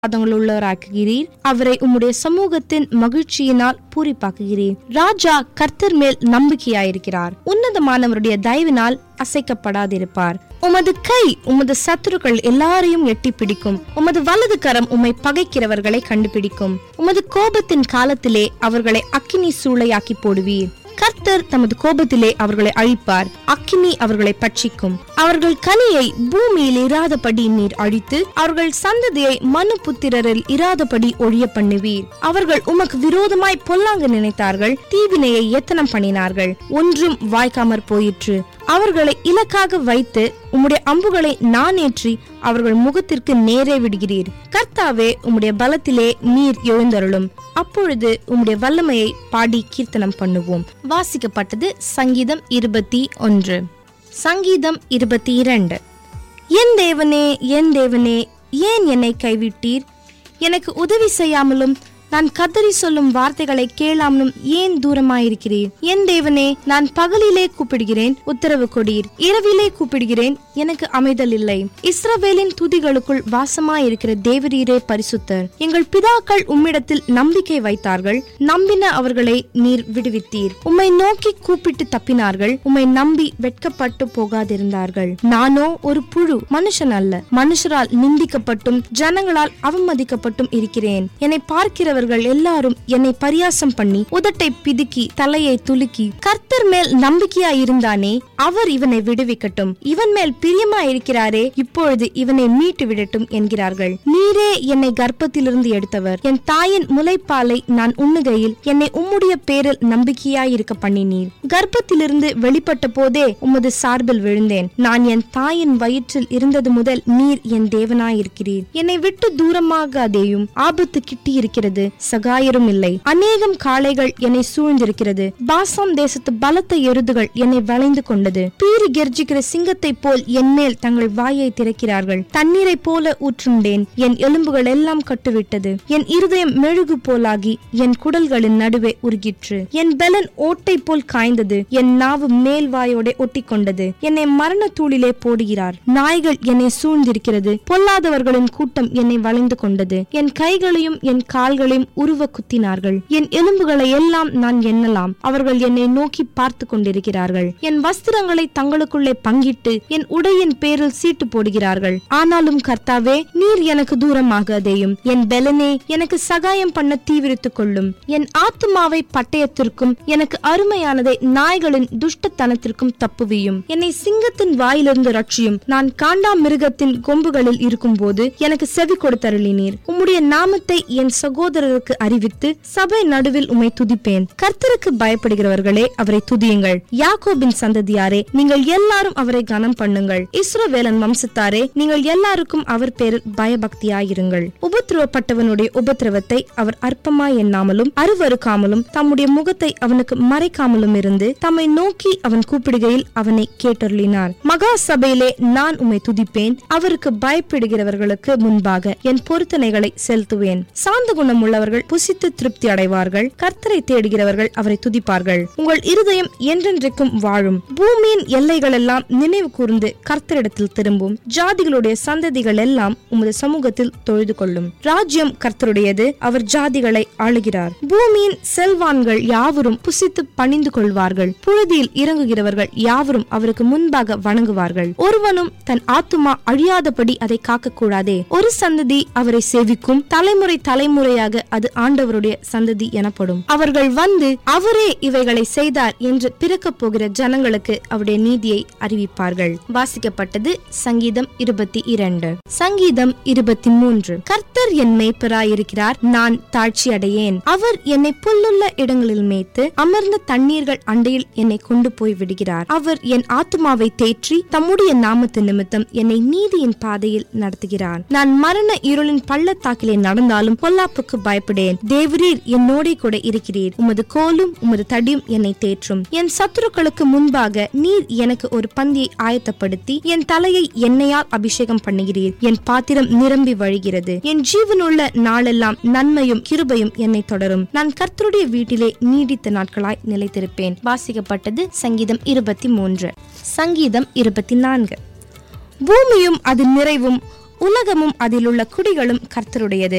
ஆசீர்வாதங்கள் உள்ளவராக்குகிறீர் அவரை உம்முடைய சமூகத்தின் மகிழ்ச்சியினால் பூரிப்பாக்குகிறீர் ராஜா கர்த்தர் மேல் நம்பிக்கையாயிருக்கிறார் உன்னதமானவருடைய தயவினால் அசைக்கப்படாதிருப்பார் உமது கை உமது சத்துருக்கள் எல்லாரையும் எட்டி பிடிக்கும் உமது வலது கரம் உம்மை பகைக்கிறவர்களை கண்டுபிடிக்கும் உமது கோபத்தின் காலத்திலே அவர்களை அக்கினி சூளையாக்கி போடுவீர் கர்த்தர் தமது கோபத்திலே அவர்களை அழிப்பார் அக்கினி அவர்களை பட்சிக்கும் அவர்கள் கனியை பூமியில் இராதபடி நீர் அழித்து அவர்கள் சந்ததியை மனு புத்திரரில் இராதபடி ஒழிய பண்ணுவீர் அவர்கள் உமக்கு விரோதமாய் பொல்லாங்கு நினைத்தார்கள் தீவினையை எத்தனம் பண்ணினார்கள் ஒன்றும் வாய்க்காமற் போயிற்று அவர்களை இலக்காக வைத்து உம்முடைய அம்புகளை நான் ஏற்றி அவர்கள் முகத்திற்கு நேரே விடுகிறீர் கர்த்தாவே உம்முடைய பலத்திலே நீர் எழுந்தருளும் அப்பொழுது உம்முடைய வல்லமையை பாடி கீர்த்தனம் பண்ணுவோம் வாசிக்கப்பட்டது சங்கீதம் இருபத்தி ஒன்று சங்கீதம் இருபத்தி இரண்டு என் தேவனே என் தேவனே ஏன் என்னை கைவிட்டீர் எனக்கு உதவி செய்யாமலும் நான் கதறி சொல்லும் வார்த்தைகளை கேளாமலும் ஏன் தூரமாயிருக்கிறீர் என் தேவனே நான் பகலிலே கூப்பிடுகிறேன் உத்தரவு கொடீர் இரவிலே கூப்பிடுகிறேன் எனக்கு அமைதல் இல்லை இஸ்ரவேலின் துதிகளுக்குள் வாசமாயிருக்கிற தேவரீரே பரிசுத்தர் எங்கள் பிதாக்கள் உம்மிடத்தில் நம்பிக்கை வைத்தார்கள் நம்பின அவர்களை நீர் விடுவித்தீர் உம்மை நோக்கி கூப்பிட்டு தப்பினார்கள் உம்மை நம்பி வெட்கப்பட்டு போகாதிருந்தார்கள் நானோ ஒரு புழு மனுஷன் அல்ல மனுஷரால் நிந்திக்கப்பட்டும் ஜனங்களால் அவமதிக்கப்பட்டும் இருக்கிறேன் என்னை பார்க்கிறவர்கள் எல்லாரும் என்னை பரியாசம் பண்ணி உதட்டை பிதுக்கி தலையை துலுக்கி கர்த்தர் மேல் நம்பிக்கையா இருந்தானே அவர் இவனை விடுவிக்கட்டும் இவன் மேல் பிரியமா இருக்கிறாரே இப்பொழுது இவனை மீட்டு விடட்டும் என்கிறார்கள் நீரே என்னை கர்ப்பத்திலிருந்து எடுத்தவர் என் தாயின் முலைப்பாலை நான் உண்ணுகையில் என்னை உம்முடைய பேரில் நம்பிக்கையாயிருக்க பண்ணினீர் கர்ப்பத்திலிருந்து வெளிப்பட்ட போதே உமது சார்பில் விழுந்தேன் நான் என் தாயின் வயிற்றில் இருந்தது முதல் நீர் என் தேவனாயிருக்கிறீர் என்னை விட்டு தூரமாகாதேயும் ஆபத்து கிட்டி இருக்கிறது சகாயரும் இல்லை அநேகம் காளைகள் என்னை சூழ்ந்திருக்கிறது பாசாம் தேசத்து பலத்த எருதுகள் என்னை வளைந்து கொண்டது பீறி கெர்ஜிக்கிற சிங்கத்தை போல் என் மேல் தங்கள் வாயை திறக்கிறார்கள் தண்ணீரை போல ஊற்றுண்டேன் என் எலும்புகள் எல்லாம் கட்டுவிட்டது என் இருதயம் மெழுகு போலாகி என் குடல்களின் நடுவே உருகிற்று என் பெலன் ஓட்டை போல் காய்ந்தது என் நாவு மேல் வாயோட ஒட்டி கொண்டது என்னை மரண தூளிலே போடுகிறார் நாய்கள் என்னை சூழ்ந்திருக்கிறது பொல்லாதவர்களின் கூட்டம் என்னை வளைந்து கொண்டது என் கைகளையும் என் கால்களையும் உருவ குத்தினார்கள் என் எலும்புகளை எல்லாம் நான் எண்ணலாம் அவர்கள் என்னை நோக்கி பார்த்து கொண்டிருக்கிறார்கள் என் வஸ்திரங்களை தங்களுக்குள்ளே பங்கிட்டு என் உடையின் பேரில் சீட்டு போடுகிறார்கள் ஆனாலும் கர்த்தாவே நீர் எனக்கு தூரமாகாதேயும் என் பெலனே எனக்கு சகாயம் பண்ண தீவிரித்துக் கொள்ளும் என் ஆத்துமாவை பட்டயத்திற்கும் எனக்கு அருமையானதை நாய்களின் துஷ்டத்தனத்திற்கும் தப்புவியும் என்னை சிங்கத்தின் வாயிலிருந்து ரட்சியும் நான் காண்டா மிருகத்தின் கொம்புகளில் இருக்கும்போது எனக்கு செவி கொடுத்தருளினீர் உம்முடைய நாமத்தை என் சகோதரருக்கு அறிவித்து சபை நடுவில் உம்மை துதிப்பேன் கர்த்தருக்கு பயப்படுகிறவர்களே அவரை துதியுங்கள் யாக்கோபின் சந்ததியாரே நீங்கள் எல்லாரும் அவரை கனம் பண்ணுங்கள் இஸ்ரவேலன் வம்சத்தாரே நீங்கள் எல்லாருக்கும் அவர் பேரில் பயபக்தியாயிருங்கள் உபத்திரவப்பட்டவனுடைய உபத்திரவத்தை அவர் அற்பமாய் எண்ணாமலும் அருவருக்காமலும் தம்முடைய முகத்தை அவனுக்கு மறைக்காமலும் இருந்து தம்மை நோக்கி அவன் கூப்பிடுகையில் அவனை கேட்டருளினார் மகா சபையிலே நான் உம்மை துதிப்பேன் அவருக்கு பயப்படுகிறவர்களுக்கு முன்பாக என் பொருத்தனைகளை செலுத்துவேன் சாந்த குணம் உள்ளவர்கள் புசித்து திருப்தி அடைவார்கள் கர்த்தரை தேடுகிறவர்கள் அவரை துதிப்பார்கள் உங்கள் இருதயம் என்றென்றைக்கும் வாழும் பூமியின் எல்லைகள் எல்லாம் நினைவு கூர்ந்து கர்த்தரிடத்தில் திரும்பும் ஜாதிகளுடைய சந்ததிகள் எல்லாம் உமது சமூகத்தில் தொழுது கொள்ளும் ராஜ்யம் கர்த்தருடையது அவர் ஜாதிகளை ஆளுகிறார் பூமியின் செல்வான்கள் யாவரும் புசித்து பணிந்து கொள்வார்கள் புழுதியில் இறங்குகிறவர்கள் யாவரும் அவருக்கு முன்பாக வணங்குவார்கள் ஒருவனும் தன் ஆத்துமா அழியாதபடி அதை காக்கக்கூடாதே ஒரு சந்ததி அவரை சேவிக்கும் தலைமுறை தலைமுறையாக அது ஆண்டவருடைய சந்ததி எனப்படும் அவர்கள் வந்து அவரே இவைகளை செய்தார் என்று பிறக்கப் போகிற ஜனங்களுக்கு அவருடைய நீதியை அறிவிப்பார்கள் வாசிக்கப்பட்டது சங்கீதம் இருபத்தி இரண்டு சங்கீதம் இருபத்தி மூன்று கர்த்தர் என் மேய்ப்பராயிருக்கிறார் நான் தாழ்ச்சி அடையேன் அவர் என்னை புல்லுள்ள இடங்களில் மேய்த்து அமர்ந்த தண்ணீர்கள் அண்டையில் என்னை கொண்டு போய் விடுகிறார் அவர் என் ஆத்துமாவை தேற்றி தம்முடைய நாமத்து நிமித்தம் என்னை நீதியின் பாதையில் நடத்துகிறார் நான் மரண இருளின் பள்ளத்தாக்கிலே நடந்தாலும் பொல்லாப்புக்கு பயப்படேன் தேவரீர் என்னோடே கூட இருக்கிறீர் உமது கோலும் உமது தடியும் என்னை தேற்றும் என் சத்துருக்களுக்கு முன்பாக நீர் எனக்கு ஒரு பந்தியை ஆயத்தப்படுத்தி என் தலையை எண்ணெயால் அபிஷேகம் பண்ணுகிறீர் என் பாத்திரம் நிரம்பி வழிகிறது என் ஜீவனுள்ள நாளெல்லாம் நன்மையும் கிருபையும் என்னை தொடரும் நான் கர்த்தருடைய வீட்டிலே நீடித்த நாட்களாய் நிலைத்திருப்பேன் வாசிக்கப்பட்டது சங்கீதம் இருபத்தி மூன்று சங்கீதம் இருபத்தி நான்கு பூமியும் அதன் நிறைவும் உலகமும் அதிலுள்ள குடிகளும் கர்த்தருடையது